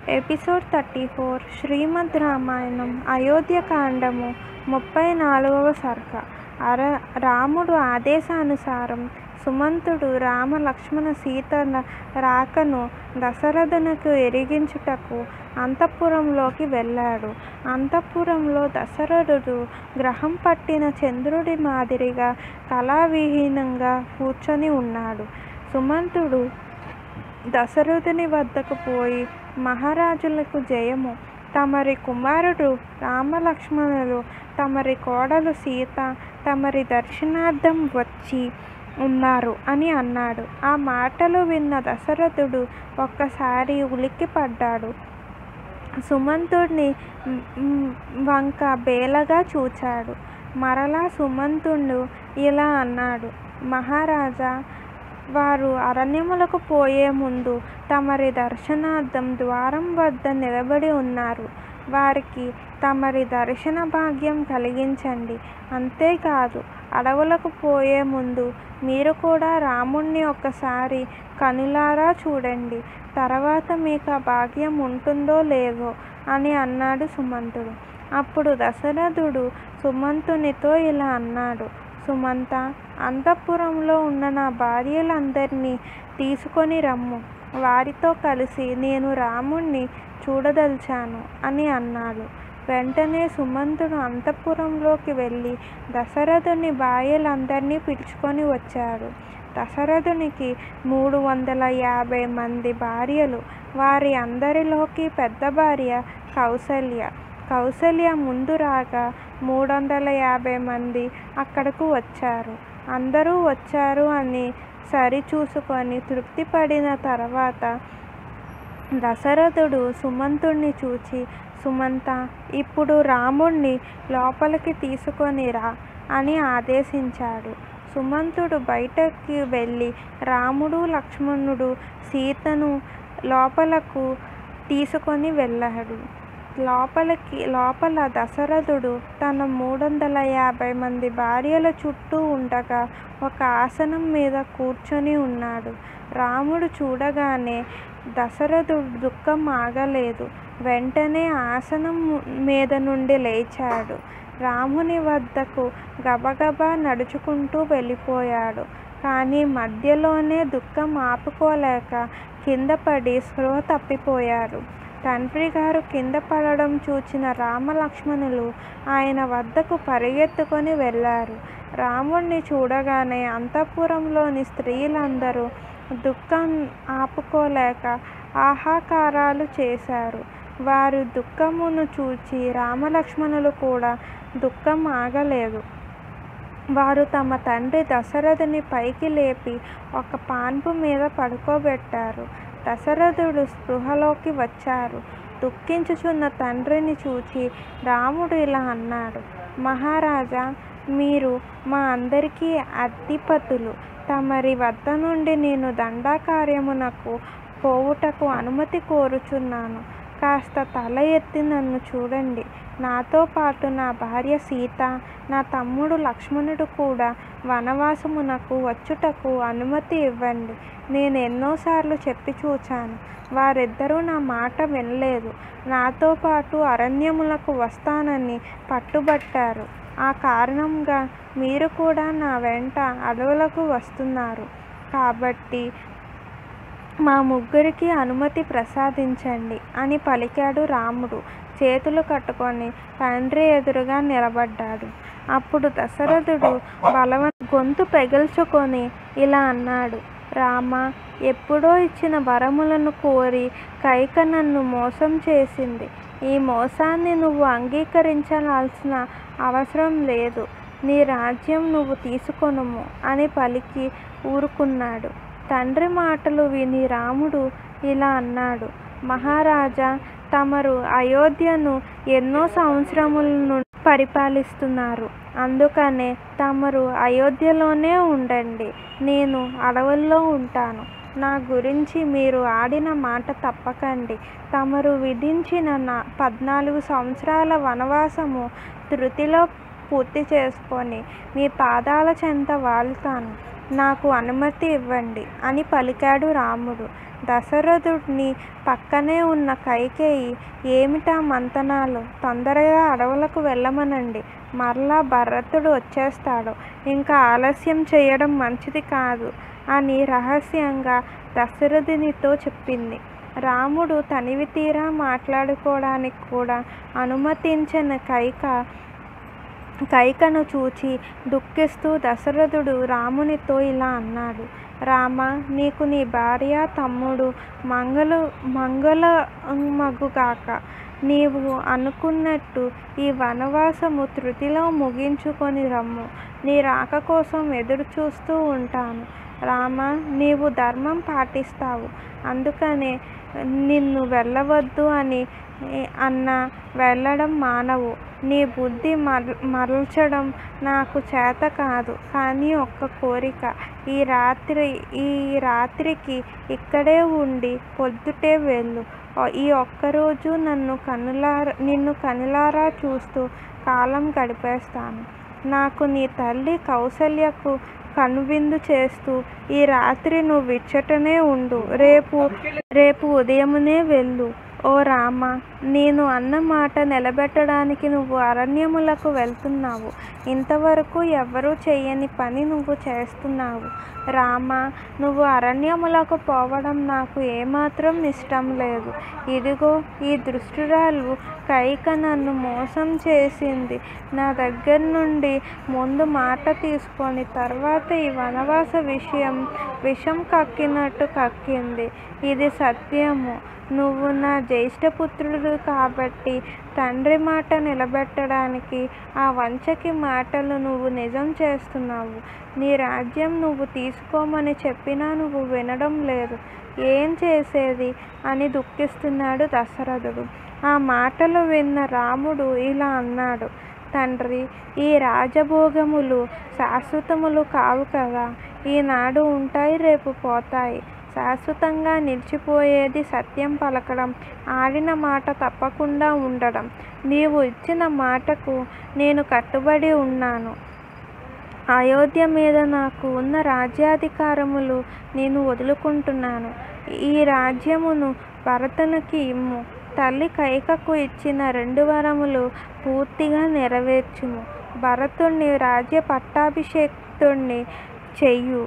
episode thirty four Srimad Ramayanam అయోధ్యకాండము ముప్పై నాలుగవ సర్గ అర రాముడు ఆదేశానుసారం సుమంతుడు రామ లక్ష్మణ సీతల రాకను దశరథునకు ఎరిగించుటకు అంతఃపురంలోకి వెళ్ళాడు అంతఃపురంలో దశరథుడు గ్రహం పట్టిన చంద్రుడి మాదిరిగా కళావిహీనంగా కూర్చొని ఉన్నాడు సుమంతుడు దశరథుని వద్దకు పోయి మహారాజులకు జయము తమరి కుమారుడు రామలక్ష్మణులు తమరి కోడలు సీత తమరి దర్శనార్థం వచ్చి ఉన్నారు అని అన్నాడు ఆ మాటలు విన్న దశరథుడు ఒక్కసారి ఉలిక్కిపడ్డాడు సుమంతుడిని మ్, వంక బేలగా చూచాడు మరలా సుమంతుడు ఇలా అన్నాడు మహారాజా వారు అరణ్యములకు పోయే ముందు తమరి దర్శనార్థం ద్వారం వద్ద నిలబడి ఉన్నారు వారికి తమరి దర్శన భాగ్యం కలిగించండి అంతేకాదు అడవులకు పోయే ముందు మీరు కూడా రాముణ్ణి ఒక్కసారి కనులారా చూడండి తర్వాత మీకు ఆ భాగ్యం ఉంటుందో లేదో అని అన్నాడు సుమంతుడు అప్పుడు దశరథుడు సుమంతునితో ఇలా అన్నాడు సుమంత అంతఃపురంలో ఉన్న నా భార్యలందరినీ తీసుకొని రమ్ము వారితో కలిసి నేను రాముణ్ణి చూడదలిచాను అని అన్నాడు వెంటనే సుమంతుడు అంతఃపురంలోకి వెళ్ళి దశరథుని భార్యలందరినీ పిలుచుకొని వచ్చాడు దశరథునికి మూడు వందల యాభై మంది భార్యలు వారి అందరిలోకి పెద్ద భార్య కౌసల్య కౌసల్య ముందు రాగా మూడు వందల యాభై మంది అక్కడకు వచ్చారు అందరూ వచ్చారు అని సరిచూసుకొని తృప్తి పడిన తర్వాత దశరథుడు సుమంతుణ్ణి చూచి సుమంత ఇప్పుడు రాముణ్ణి లోపలికి తీసుకొని రా అని ఆదేశించాడు సుమంతుడు బయటకి వెళ్ళి రాముడు లక్ష్మణుడు సీతను లోపలకు తీసుకొని వెళ్ళాడు లోపలికి లోపల దశరథుడు తన మూడు వందల యాభై మంది భార్యల చుట్టూ ఉండగా ఒక ఆసనం మీద కూర్చొని ఉన్నాడు రాముడు చూడగానే దశరథుడు దుఃఖం ఆగలేదు వెంటనే ఆసనం మీద నుండి లేచాడు రాముని వద్దకు గబగబా నడుచుకుంటూ వెళ్ళిపోయాడు కానీ మధ్యలోనే దుఃఖం ఆపుకోలేక కింద పడి స్పృహ తప్పిపోయాడు తండ్రి గారు కింద పడడం చూచిన రామలక్ష్మణులు ఆయన వద్దకు పరిగెత్తుకొని వెళ్ళారు రాముణ్ణి చూడగానే అంతఃపురంలోని స్త్రీలందరూ దుఃఖం ఆపుకోలేక ఆహాకారాలు చేశారు వారి దుఃఖమును చూచి రామలక్ష్మణులు కూడా దుఃఖం ఆగలేదు వారు తమ తండ్రి దశరథుని పైకి లేపి ఒక పాన్పు మీద పడుకోబెట్టారు దశరథుడు స్పృహలోకి వచ్చారు దుఃఖించుచున్న తండ్రిని చూచి రాముడు ఇలా అన్నాడు మహారాజా మీరు మా అందరికీ అధిపతులు తమరి వద్ద నుండి నేను దండాకార్యమునకు పోవుటకు అనుమతి కోరుచున్నాను కాస్త తల ఎత్తి నన్ను చూడండి నాతో పాటు నా భార్య సీత నా తమ్ముడు లక్ష్మణుడు కూడా వనవాసమునకు వచ్చుటకు అనుమతి ఇవ్వండి నేను ఎన్నోసార్లు చెప్పి చూచాను వారిద్దరూ నా మాట వినలేదు నాతో పాటు అరణ్యములకు వస్తానని పట్టుబట్టారు ఆ కారణంగా మీరు కూడా నా వెంట అడవులకు వస్తున్నారు కాబట్టి మా ముగ్గురికి అనుమతి ప్రసాదించండి అని పలికాడు రాముడు చేతులు కట్టుకొని తండ్రి ఎదురుగా నిలబడ్డాడు అప్పుడు దశరథుడు బలవ గొంతు పెగిల్చుకొని ఇలా అన్నాడు రామ ఎప్పుడో ఇచ్చిన వరములను కోరి కైక నన్ను మోసం చేసింది ఈ మోసాన్ని నువ్వు అంగీకరించాల్సిన అవసరం లేదు నీ రాజ్యం నువ్వు తీసుకొనుము అని పలికి ఊరుకున్నాడు తండ్రి మాటలు విని రాముడు ఇలా అన్నాడు మహారాజా తమరు అయోధ్యను ఎన్నో సంవత్సరముల నుండి పరిపాలిస్తున్నారు అందుకనే తమరు అయోధ్యలోనే ఉండండి నేను అడవుల్లో ఉంటాను నా గురించి మీరు ఆడిన మాట తప్పకండి తమరు విధించిన నా పద్నాలుగు సంవత్సరాల వనవాసము తృతిలో పూర్తి చేసుకొని మీ పాదాల చెంత వాలుతాను నాకు అనుమతి ఇవ్వండి అని పలికాడు రాముడు దశరథుడిని పక్కనే ఉన్న కైకేయి ఏమిటా మంతనాలు తొందరగా అడవులకు వెళ్ళమనండి మరలా భరతుడు వచ్చేస్తాడు ఇంకా ఆలస్యం చేయడం మంచిది కాదు అని రహస్యంగా దశరథునితో చెప్పింది రాముడు తనివి తీరా మాట్లాడుకోవడానికి కూడా అనుమతించిన కైక కైకను చూచి దుఃఖిస్తూ దశరథుడు రామునితో ఇలా అన్నాడు రామ నీకు నీ భార్య తమ్ముడు మంగళ మంగళ మగుగాక నీవు అనుకున్నట్టు ఈ వనవాసము తృతిలో ముగించుకొని రమ్ము నీ రాక కోసం ఎదురు చూస్తూ ఉంటాను రామ నీవు ధర్మం పాటిస్తావు అందుకనే నిన్ను వెళ్ళవద్దు అని అన్న వెళ్ళడం మానవు నీ బుద్ధి మర మరల్చడం నాకు చేత కాదు కానీ ఒక్క కోరిక ఈ రాత్రి ఈ రాత్రికి ఇక్కడే ఉండి పొద్దుటే వెళ్ళు ఈ ఒక్కరోజు నన్ను కనులారా నిన్ను కనులారా చూస్తూ కాలం గడిపేస్తాను నాకు నీ తల్లి కౌసల్యకు కనువిందు చేస్తూ ఈ రాత్రి నువ్వు ఇచ్చటనే ఉండు రేపు రేపు ఉదయమునే వెళ్ళు ఓ రామ నేను అన్న మాట నిలబెట్టడానికి నువ్వు అరణ్యములకు వెళ్తున్నావు ఇంతవరకు ఎవ్వరూ చేయని పని నువ్వు చేస్తున్నావు రామ నువ్వు అరణ్యములకు పోవడం నాకు ఏమాత్రం ఇష్టం లేదు ఇదిగో ఈ దృష్టిరాలు కైక నన్ను మోసం చేసింది నా దగ్గర నుండి ముందు మాట తీసుకొని తర్వాత ఈ వనవాస విషయం విషం కక్కినట్టు కక్కింది ఇది సత్యము నువ్వు నా జ్యేష్ఠపుత్రుడు కాబట్టి తండ్రి మాట నిలబెట్టడానికి ఆ వంచకి మాటలు నువ్వు నిజం చేస్తున్నావు నీ రాజ్యం నువ్వు తీసుకోమని చెప్పినా నువ్వు వినడం లేదు ఏం చేసేది అని దుఃఖిస్తున్నాడు దశరథుడు ఆ మాటలు విన్న రాముడు ఇలా అన్నాడు తండ్రి ఈ రాజభోగములు శాశ్వతములు కావు కదా ఈనాడు ఉంటాయి రేపు పోతాయి శాశ్వతంగా నిలిచిపోయేది సత్యం పలకడం ఆడిన మాట తప్పకుండా ఉండడం నీవు ఇచ్చిన మాటకు నేను కట్టుబడి ఉన్నాను అయోధ్య మీద నాకు ఉన్న రాజ్యాధికారములు నేను వదులుకుంటున్నాను ఈ రాజ్యమును భరతునికి ఇమ్ము తల్లి కైకకు ఇచ్చిన రెండు వరములు పూర్తిగా నెరవేర్చుము భరతుణ్ణి రాజ్య పట్టాభిషేక్తుణ్ణి చెయ్యు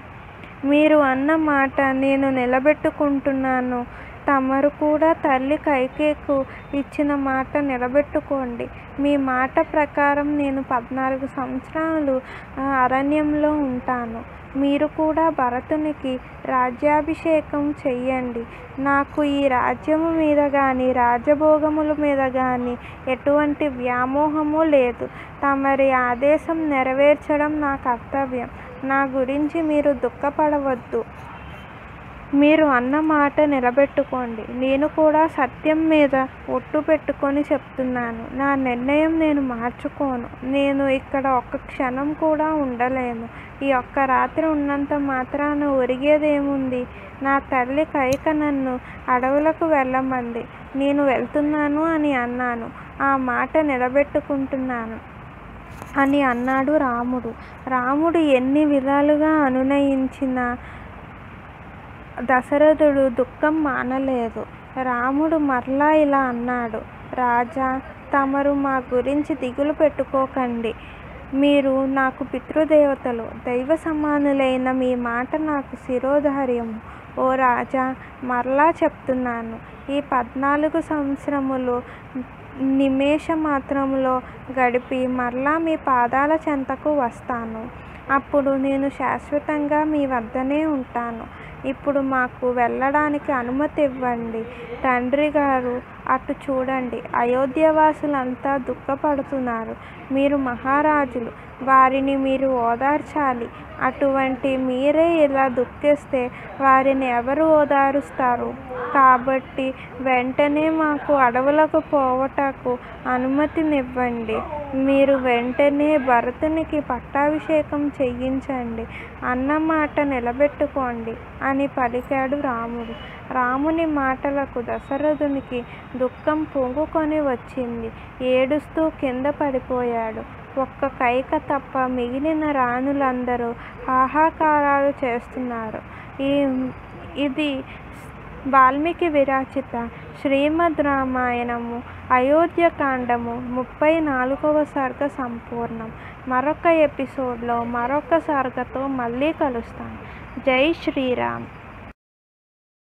మీరు అన్న మాట నేను నిలబెట్టుకుంటున్నాను తమరు కూడా తల్లి కైకేకు ఇచ్చిన మాట నిలబెట్టుకోండి మీ మాట ప్రకారం నేను పద్నాలుగు సంవత్సరాలు అరణ్యంలో ఉంటాను మీరు కూడా భరతునికి రాజ్యాభిషేకం చెయ్యండి నాకు ఈ రాజ్యము మీద కానీ రాజభోగముల మీద కానీ ఎటువంటి వ్యామోహము లేదు తమరి ఆదేశం నెరవేర్చడం నా కర్తవ్యం నా గురించి మీరు దుఃఖపడవద్దు మీరు అన్న మాట నిలబెట్టుకోండి నేను కూడా సత్యం మీద ఒట్టు పెట్టుకొని చెప్తున్నాను నా నిర్ణయం నేను మార్చుకోను నేను ఇక్కడ ఒక్క క్షణం కూడా ఉండలేను ఈ ఒక్క రాత్రి ఉన్నంత మాత్రాన ఒరిగేదేముంది నా తల్లి కైక నన్ను అడవులకు వెళ్ళమంది నేను వెళ్తున్నాను అని అన్నాను ఆ మాట నిలబెట్టుకుంటున్నాను అని అన్నాడు రాముడు రాముడు ఎన్ని విధాలుగా అనునయించిన దశరథుడు దుఃఖం మానలేదు రాముడు మరలా ఇలా అన్నాడు రాజా తమరు మా గురించి దిగులు పెట్టుకోకండి మీరు నాకు పితృదేవతలు దైవ సమానులైన మీ మాట నాకు శిరోధార్యము ఓ రాజా మరలా చెప్తున్నాను ఈ పద్నాలుగు సంవత్సరములు నిమేష మాత్రములో గడిపి మరలా మీ పాదాల చెంతకు వస్తాను అప్పుడు నేను శాశ్వతంగా మీ వద్దనే ఉంటాను ఇప్పుడు మాకు వెళ్ళడానికి అనుమతి ఇవ్వండి తండ్రి గారు అటు చూడండి అయోధ్యవాసులంతా దుఃఖపడుతున్నారు మీరు మహారాజులు వారిని మీరు ఓదార్చాలి అటువంటి మీరే ఇలా దుఃఖిస్తే వారిని ఎవరు ఓదారుస్తారు కాబట్టి వెంటనే మాకు అడవులకు పోవటకు అనుమతినివ్వండి మీరు వెంటనే భరతునికి పట్టాభిషేకం చేయించండి అన్నమాట నిలబెట్టుకోండి అని పలికాడు రాముడు రాముని మాటలకు దశరథునికి దుఃఖం పొంగుకొని వచ్చింది ఏడుస్తూ కింద పడిపోయాడు ఒక్క కైక తప్ప మిగిలిన రాణులందరూ హాహాకారాలు చేస్తున్నారు ఈ ఇది వాల్మీకి విరచిత శ్రీమద్ రామాయణము అయోధ్యకాండము ముప్పై నాలుగవ సర్గ సంపూర్ణం మరొక ఎపిసోడ్లో మరొక సర్గతో మళ్ళీ కలుస్తాను జై శ్రీరామ్